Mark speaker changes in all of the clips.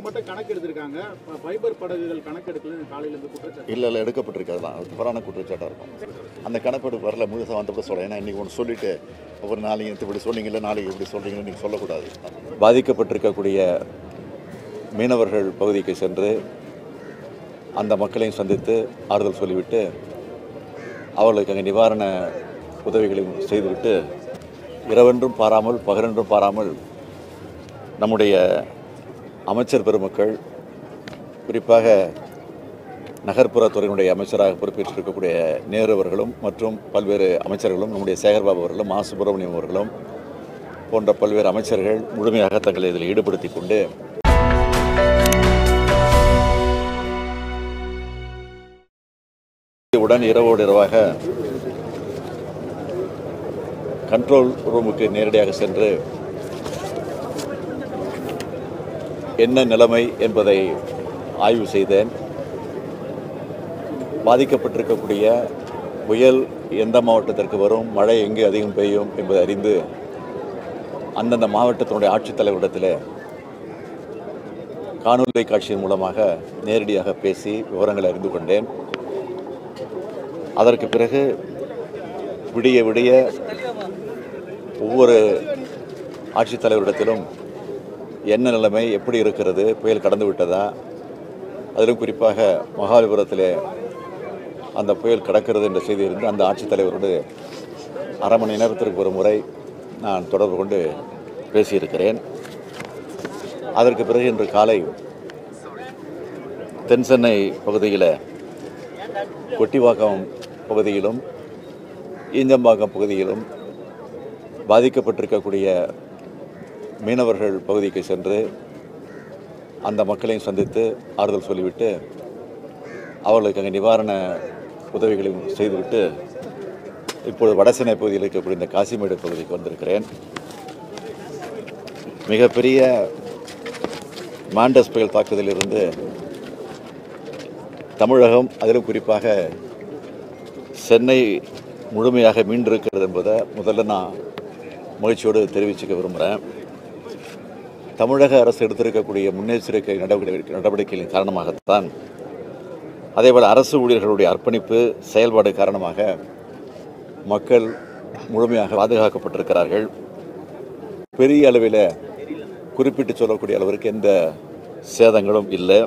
Speaker 1: மட்டும் கணக்கு எடுத்திருக்காங்க ப- ஃபைபர் படகுகள் கணக்கு எடுக்கல காலையில இருந்து குற்றச்சாட்டு
Speaker 2: இல்லை இல்லை எடுக்கப்பட்டிருக்காது தான் அது தவறான குற்றச்சாட்டாக இருக்கும் அந்த கணக்கெடுப்பு வரல முழுசாக வந்தப்போ சொல்கிறேன் ஏன்னா இன்றைக்கி ஒன்று சொல்லிவிட்டு அப்புறம் நாளைக்கு இப்படி சொன்னீங்கல்ல நாளைக்கு இப்படி சொல்கிறீங்கன்னு நீங்கள் சொல்லக்கூடாது பாதிக்கப்பட்டிருக்கக்கூடிய மீனவர்கள் பகுதிக்கு சென்று அந்த மக்களையும் சந்தித்து ஆறுதல் சொல்லிவிட்டு அவர்களுக்கு அங்கே நிவாரண உதவிகளையும் செய்துவிட்டு இரவென்றும் பாராமல் பகரென்றும் பாராமல் நம்முடைய அமைச்சர் பெருமக்கள் குறிப்பாக நகர்ப்புறத்துறையினுடைய அமைச்சராக பொறுப்பேற்றிருக்கக்கூடிய நேரு அவர்களும் மற்றும் பல்வேறு அமைச்சர்களும் நம்முடைய சேகர்பாபு அவர்களும் மா சுப்பிரமணியம் அவர்களும் போன்ற பல்வேறு அமைச்சர்கள் முழுமையாக தங்களை இதில் ஈடுபடுத்தி கொண்டு உடன் இரவோடு இரவாக கண்ட்ரோல் ரூமுக்கு நேரடியாக சென்று என்ன நிலைமை என்பதை ஆய்வு செய்தேன் பாதிக்கப்பட்டிருக்கக்கூடிய புயல் எந்த மாவட்டத்திற்கு வரும் மழை எங்கே அதிகம் பெய்யும் என்பதை அறிந்து அந்தந்த மாவட்டத்தினுடைய ஆட்சித்தலைவரிடத்தில் காணொலி காட்சியின் மூலமாக நேரடியாக பேசி விவரங்களை அறிந்து கொண்டேன் அதற்கு பிறகு விடிய விடிய ஒவ்வொரு ஆட்சித்தலைவரிடத்திலும் என்ன நிலைமை எப்படி இருக்கிறது புயல் கடந்து விட்டதா அதிலும் குறிப்பாக மகாபலிபுரத்திலே அந்த புயல் கடக்கிறது என்ற செய்தி இருந்து அந்த ஆட்சித்தலைவரோடு அரை மணி நேரத்திற்கு ஒரு முறை நான் தொடர்பு கொண்டு பேசியிருக்கிறேன் அதற்கு பிறகு இன்று காலை தென் சென்னை பகுதியில் கொட்டிவாக்கம் பகுதியிலும் ஈஞ்சம்பாக்கம் பகுதியிலும் பாதிக்கப்பட்டிருக்கக்கூடிய மீனவர்கள் பகுதிக்கு சென்று அந்த மக்களையும் சந்தித்து ஆறுதல் சொல்லிவிட்டு அவர்களுக்கு அங்கே நிவாரண உதவிகளையும் செய்துவிட்டு இப்பொழுது வடசென்னை பகுதியில் இருக்கக்கூடிய இந்த காசிமேடு பகுதிக்கு வந்திருக்கிறேன் மிகப்பெரிய மாண்டஸ் புயல் தாக்குதலிலிருந்து தமிழகம் அதிலும் குறிப்பாக சென்னை முழுமையாக மீண்டிருக்கிறது என்பதை முதல்ல நான் மகிழ்ச்சியோடு தெரிவிச்சுக்க விரும்புகிறேன் தமிழக அரசு எடுத்திருக்கக்கூடிய முன்னெச்சரிக்கை நடவடிக்கை நடவடிக்கைகளின் காரணமாகத்தான் அதேபோல் அரசு ஊழியர்களுடைய அர்ப்பணிப்பு செயல்பாடு காரணமாக மக்கள் முழுமையாக பாதுகாக்கப்பட்டிருக்கிறார்கள் பெரிய அளவில் குறிப்பிட்டு சொல்லக்கூடிய அளவிற்கு எந்த சேதங்களும் இல்லை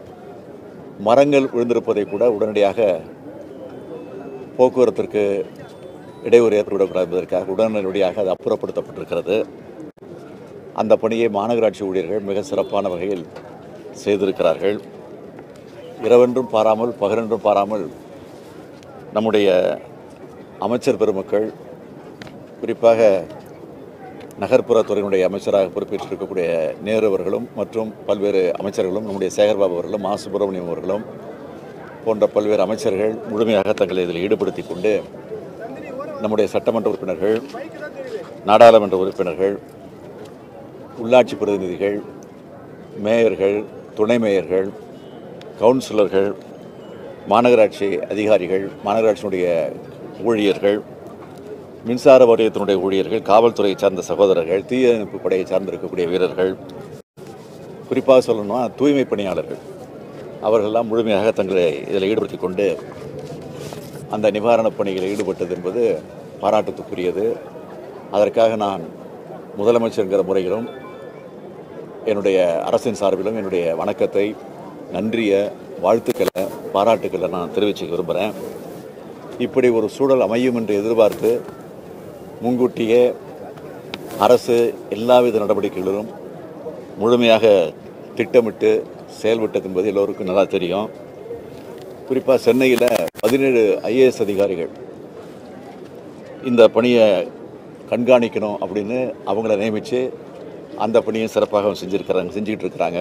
Speaker 2: மரங்கள் விழுந்திருப்பதை கூட உடனடியாக போக்குவரத்திற்கு இடையூறு ஏற்படக்கூடாது என்பதற்காக உடனடியாக அது அப்புறப்படுத்தப்பட்டிருக்கிறது அந்த பணியை மாநகராட்சி ஊழியர்கள் மிக சிறப்பான வகையில் செய்திருக்கிறார்கள் இரவென்றும் பாராமல் பகரென்றும் பாராமல் நம்முடைய அமைச்சர் பெருமக்கள் குறிப்பாக நகர்ப்புறத்துறையினுடைய அமைச்சராக பொறுப்பேற்றிருக்கக்கூடிய நேரு அவர்களும் மற்றும் பல்வேறு அமைச்சர்களும் நம்முடைய சேகர்பாபு அவர்களும் மா சுப்பிரமணியம் அவர்களும் போன்ற பல்வேறு அமைச்சர்கள் முழுமையாக தங்களை இதில் ஈடுபடுத்தி கொண்டு நம்முடைய சட்டமன்ற உறுப்பினர்கள் நாடாளுமன்ற உறுப்பினர்கள் உள்ளாட்சி பிரதிநிதிகள் மேயர்கள் துணை மேயர்கள் கவுன்சிலர்கள் மாநகராட்சி அதிகாரிகள் மாநகராட்சியினுடைய ஊழியர்கள் மின்சார வாரியத்தினுடைய ஊழியர்கள் காவல்துறையை சார்ந்த சகோதரர்கள் தீயணைப்பு படையை சார்ந்திருக்கக்கூடிய வீரர்கள் குறிப்பாக சொல்லணும்னா தூய்மை பணியாளர்கள் அவர்களெல்லாம் முழுமையாக தங்களை இதில் ஈடுபடுத்தி கொண்டு அந்த நிவாரணப் பணிகளில் ஈடுபட்டது என்பது பாராட்டுத்துக்குரியது அதற்காக நான் முதலமைச்சர்ங்கிற முறையிலும் என்னுடைய அரசின் சார்பிலும் என்னுடைய வணக்கத்தை நன்றிய வாழ்த்துக்களை பாராட்டுக்களை நான் தெரிவிச்சுக்க விரும்புகிறேன் இப்படி ஒரு சூழல் அமையும் என்று எதிர்பார்த்து முன்கூட்டியே அரசு எல்லாவித நடவடிக்கைகளிலும் முழுமையாக திட்டமிட்டு செயல்பட்டது என்பது எல்லோருக்கும் நல்லா தெரியும் குறிப்பாக சென்னையில் பதினேழு ஐஏஎஸ் அதிகாரிகள் இந்த பணியை கண்காணிக்கணும் அப்படின்னு அவங்கள நியமித்து அந்த பணியை சிறப்பாக செஞ்சுருக்கிறாங்க செஞ்சுக்கிட்டு இருக்கிறாங்க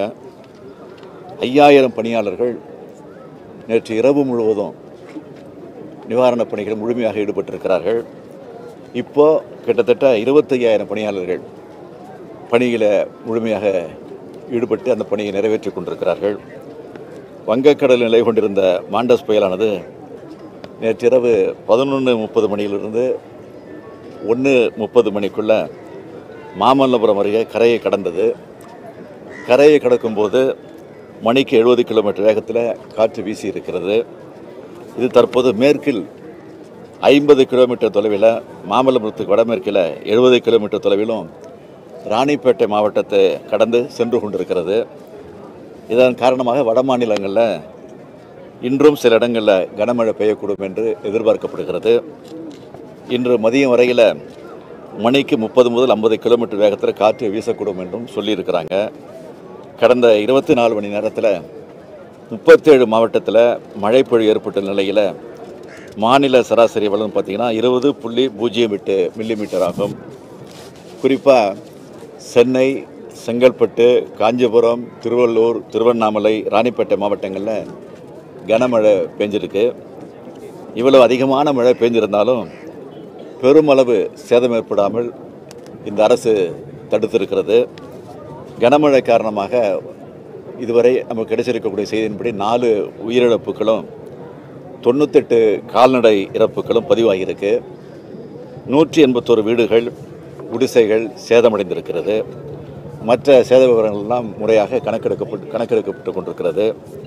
Speaker 2: ஐயாயிரம் பணியாளர்கள் நேற்று இரவு முழுவதும் நிவாரணப் பணிகள் முழுமையாக ஈடுபட்டிருக்கிறார்கள் இப்போ கிட்டத்தட்ட இருபத்தையாயிரம் பணியாளர்கள் பணியில் முழுமையாக ஈடுபட்டு அந்த பணியை நிறைவேற்றிக் கொண்டிருக்கிறார்கள் வங்கக்கடலில் நிலை கொண்டிருந்த மாண்டஸ் புயலானது நேற்றிரவு பதினொன்று முப்பது மணியிலிருந்து ஒன்று முப்பது மணிக்குள்ள மாமல்லபுரம் அருகே கரையை கடந்தது கரையை கடக்கும்போது மணிக்கு எழுபது கிலோமீட்டர் வேகத்தில் காற்று வீசி இருக்கிறது இது தற்போது மேற்கில் ஐம்பது கிலோமீட்டர் தொலைவில் மாமல்லபுரத்துக்கு வடமேற்கில் எழுபது கிலோமீட்டர் தொலைவிலும் ராணிப்பேட்டை மாவட்டத்தை கடந்து சென்று கொண்டிருக்கிறது இதன் காரணமாக வட மாநிலங்களில் இன்றும் சில இடங்களில் கனமழை பெய்யக்கூடும் என்று எதிர்பார்க்கப்படுகிறது இன்று மதியம் வரையில் மணிக்கு முப்பது முதல் ஐம்பது கிலோமீட்டர் வேகத்தில் காற்று வீசக்கூடும் என்றும் சொல்லியிருக்கிறாங்க கடந்த இருபத்தி நாலு மணி நேரத்தில் முப்பத்தேழு மாவட்டத்தில் மழைப்பொழிவு ஏற்பட்ட நிலையில் மாநில சராசரி வளம் பார்த்திங்கன்னா இருபது புள்ளி பூஜ்ஜியம் எட்டு மில்லிமீட்டர் ஆகும் குறிப்பாக சென்னை செங்கல்பட்டு காஞ்சிபுரம் திருவள்ளூர் திருவண்ணாமலை ராணிப்பேட்டை மாவட்டங்களில் கனமழை பெஞ்சிருக்கு இவ்வளவு அதிகமான மழை பெஞ்சிருந்தாலும் பெருமளவு சேதம் ஏற்படாமல் இந்த அரசு தடுத்திருக்கிறது கனமழை காரணமாக இதுவரை நமக்கு கிடைச்சிருக்கக்கூடிய செய்தியின்படி நாலு உயிரிழப்புகளும் தொண்ணூத்தெட்டு கால்நடை இறப்புகளும் பதிவாகியிருக்கு நூற்றி எண்பத்தோரு வீடுகள் குடிசைகள் சேதமடைந்திருக்கிறது மற்ற சேத விவரங்கள்லாம் முறையாக கணக்கெடுக்கப்பட்டு கணக்கெடுக்கப்பட்டு கொண்டிருக்கிறது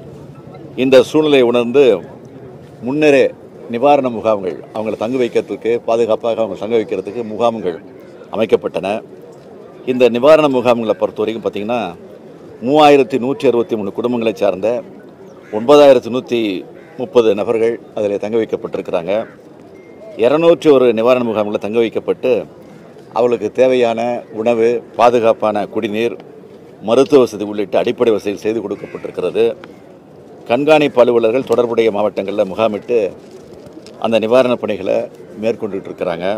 Speaker 2: இந்த சூழ்நிலையை உணர்ந்து முன்னரே நிவாரண முகாம்கள் அவங்களை தங்க வைக்கிறதுக்கு பாதுகாப்பாக அவங்க தங்க வைக்கிறதுக்கு முகாம்கள் அமைக்கப்பட்டன இந்த நிவாரண முகாம்களை பொறுத்த வரைக்கும் பார்த்திங்கன்னா மூவாயிரத்தி நூற்றி அறுபத்தி மூணு குடும்பங்களை சார்ந்த ஒன்பதாயிரத்தி நூற்றி முப்பது நபர்கள் அதில் தங்க வைக்கப்பட்டிருக்கிறாங்க இரநூற்றி ஒரு நிவாரண முகாம்களில் தங்க வைக்கப்பட்டு அவளுக்கு தேவையான உணவு பாதுகாப்பான குடிநீர் மருத்துவ வசதி உள்ளிட்ட அடிப்படை வசதிகள் செய்து கொடுக்கப்பட்டிருக்கிறது கண்காணிப்பு அலுவலர்கள் தொடர்புடைய மாவட்டங்களில் முகாமிட்டு அந்த நிவாரணப் பணிகளை மேற்கொண்டுட்டு இருக்கிறாங்க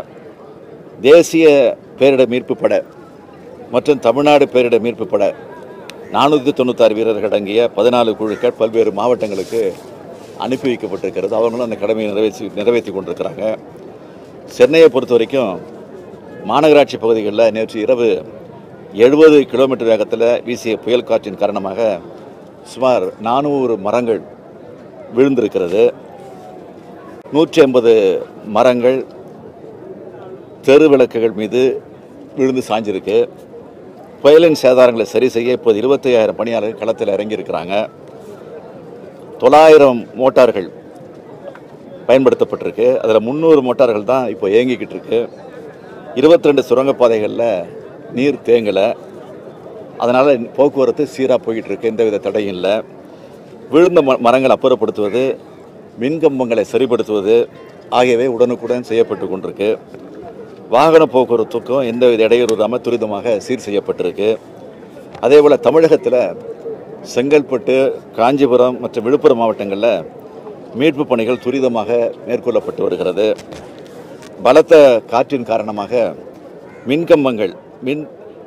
Speaker 2: தேசிய பேரிடர் மீட்பு பட மற்றும் தமிழ்நாடு பேரிடர் மீட்பு பட நானூற்றி தொண்ணூத்தாறு வீரர்கள் அடங்கிய பதினாலு குழுக்கள் பல்வேறு மாவட்டங்களுக்கு அனுப்பி வைக்கப்பட்டிருக்கிறது அவங்களும் அந்த கடமையை நிறைவேற்றி நிறைவேற்றி கொண்டிருக்கிறாங்க சென்னையை பொறுத்த வரைக்கும் மாநகராட்சி பகுதிகளில் நேற்று இரவு எழுபது கிலோமீட்டர் வேகத்தில் வீசிய புயல் காற்றின் காரணமாக சுமார் நானூறு மரங்கள் விழுந்திருக்கிறது நூற்றி ஐம்பது மரங்கள் தெரு விளக்குகள் மீது விழுந்து சாஞ்சிருக்கு புயலின் சேதாரங்களை சரி செய்ய இப்போது இருபத்தி ஐயாயிரம் பணியாளர்கள் களத்தில் இறங்கியிருக்கிறாங்க தொள்ளாயிரம் மோட்டார்கள் பயன்படுத்தப்பட்டிருக்கு அதில் முந்நூறு மோட்டார்கள் தான் இப்போ இயங்கிக்கிட்டு இருக்கு இருபத்தி ரெண்டு சுரங்கப்பாதைகளில் நீர் தேங்கலை அதனால் போக்குவரத்து சீராக போய்கிட்டு இருக்கு எந்தவித தடையும் இல்லை விழுந்த ம மரங்களை அப்புறப்படுத்துவது மின்கம்பங்களை சரிப்படுத்துவது ஆகியவை உடனுக்குடன் செய்யப்பட்டு கொண்டிருக்கு வாகன போக்குவரத்துக்கும் எந்தவித இடையூறு இல்லாமல் துரிதமாக சீர் செய்யப்பட்டிருக்கு அதே போல் தமிழகத்தில் செங்கல்பட்டு காஞ்சிபுரம் மற்றும் விழுப்புரம் மாவட்டங்களில் மீட்பு பணிகள் துரிதமாக மேற்கொள்ளப்பட்டு வருகிறது பலத்த காற்றின் காரணமாக மின்கம்பங்கள் மின்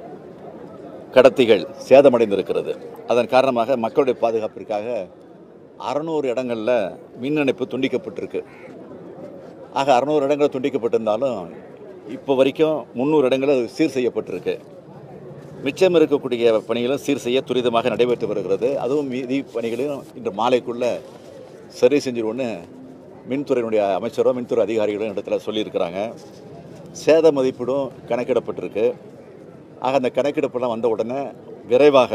Speaker 2: கடத்திகள் சேதமடைந்திருக்கிறது அதன் காரணமாக மக்களுடைய பாதுகாப்பிற்காக அறநூறு இடங்களில் மின் இணைப்பு துண்டிக்கப்பட்டிருக்கு ஆக அறநூறு இடங்கள் துண்டிக்கப்பட்டிருந்தாலும் இப்போ வரைக்கும் முந்நூறு இடங்கள் அது சீர் செய்யப்பட்டிருக்கு மிச்சம் இருக்கக்கூடிய பணிகளும் சீர் செய்ய துரிதமாக நடைபெற்று வருகிறது அதுவும் மீதி பணிகளையும் இன்று மாலைக்குள்ள சரி செஞ்சிருவோன்னு மின்துறையினுடைய அமைச்சரோ மின்துறை அதிகாரிகளும் இடத்துல சொல்லியிருக்கிறாங்க சேத மதிப்பீடும் கணக்கிடப்பட்டிருக்கு ஆக அந்த கணக்கெடுப்பெல்லாம் வந்த உடனே விரைவாக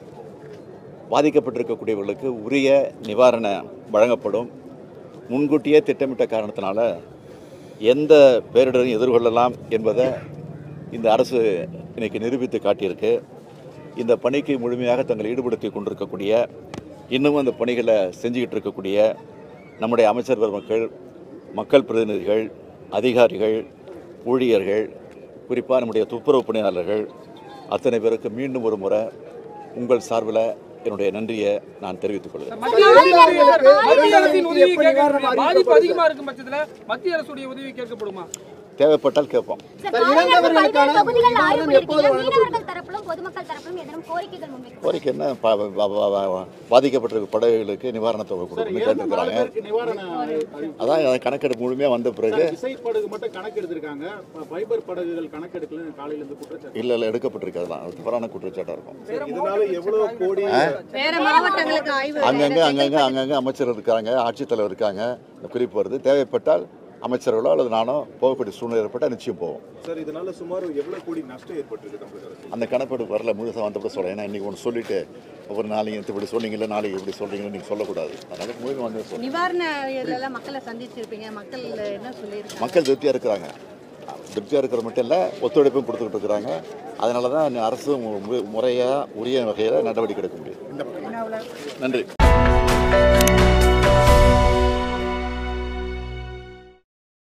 Speaker 2: பாதிக்கப்பட்டிருக்கக்கூடியவர்களுக்கு உரிய நிவாரணம் வழங்கப்படும் முன்கூட்டியே திட்டமிட்ட காரணத்தினால எந்த பேரிடரையும் எதிர்கொள்ளலாம் என்பதை இந்த அரசு இன்னைக்கு நிரூபித்து காட்டியிருக்கு இந்த பணிக்கு முழுமையாக தங்களை ஈடுபடுத்தி கொண்டிருக்கக்கூடிய இன்னும் அந்த பணிகளை செஞ்சுக்கிட்டு இருக்கக்கூடிய நம்முடைய அமைச்சர் பெருமக்கள் மக்கள் பிரதிநிதிகள் அதிகாரிகள் ஊழியர்கள் குறிப்பாக நம்முடைய துப்புரவு பணியாளர்கள் அத்தனை பேருக்கு மீண்டும் ஒரு முறை உங்கள் சார்பில் என்னுடைய நன்றியை நான் தெரிவித்துக் கொள்கிறேன்
Speaker 3: மத்திய அரசின் உதவி கேட்க பாதிப்பு அதிகமா இருக்கும் பட்சத்துல மத்திய அரசுடைய உதவி கேட்கப்படுமா
Speaker 2: தேவைப்பட்டால் கேட்போம்
Speaker 4: சார், காலையில பல்வேறு தொகுதிகள் ஆய்வு பண்ணிருக்கீங்க. மீனவர்கள் தரப்பிலும் பொதுமக்கள் தரப்பிலும் ஏதேனும் கோரிக்கைகள் முன்வைக்கப்படும்
Speaker 2: கோரிக்கை என்ன பா- பா- பா- பா- பாதிக்கப்பட்டிருக்க படகுகளுக்கு நிவாரணத் தொகை
Speaker 1: சார்
Speaker 2: கொடுக்கணும்னு
Speaker 1: இறந்த நாலு
Speaker 2: கேட்டிருக்கிறாங்க
Speaker 1: பேருக்கு நிவாரண அறிவிப்பு.
Speaker 2: அதான் அந்த கணக்கெடுப்பு முழுமையாக வந்த பிறகு
Speaker 1: சார், விசைப்படகு மட்டும் கணக்கு எடுத்திருக்காங்க ப- ஃபைபர் படகுகள் கணக்கெடுக்கல காலையில இருந்து குற்றச்சாட்டு
Speaker 2: இல்லை இல்லை எடுக்கப்பட்டிருக்கிறது தான் அது தவறான குற்றச்சாட்டாக இருக்கும்
Speaker 1: இதனால எவ்வளவு கோடி
Speaker 5: வேற மாவட்டங்களுக்கு ஆய்வு
Speaker 2: அங்கங்கே அங்கங்கே அங்கங்கே அமைச்சர் இருக்காங்க ஆட்சித்தலைவர் இருக்காங்க இந்த குறிப்பு வருது தேவைப்பட்டால் அமைச்சர்களோ அல்லது நானோ போகக்கூடிய சூழ்நிலை ஏற்பட்டால் நிச்சயம் போவோம்
Speaker 5: சார் இதனால சுமார் எவ்வளவு கோடி நஷ்டம் ஏற்பட்டிருக்கு தமிழக அரசு
Speaker 2: அந்த கணக்கெடு வரல முழுசாக வந்தப்போ சொல்கிறேன் ஏன்னா இன்றைக்கி ஒன்று சொல்லிவிட்டு அப்புறம் நாளைக்கு இப்படி சொன்னீங்கல்ல நாளைக்கு இப்படி சொல்கிறீங்கன்னு நீங்கள் சொல்லக்கூடாது அதனால் முழுமை வந்து சொல்றேன்.
Speaker 6: நிவாரண இதெல்லாம் மக்களை சந்திச்சிருப்பீங்க மக்கள் என்ன சொல்லியிருக்காங்க
Speaker 2: மக்கள் திருப்தியாக இருக்கிறாங்க திருப்தியாக இருக்கிற மட்டும் இல்லை ஒத்துழைப்பும் கொடுத்துக்கிட்டு இருக்கிறாங்க அதனால தான் அரசு முறையாக உரிய வகையில் நடவடிக்கை எடுக்க முடியும் நன்றி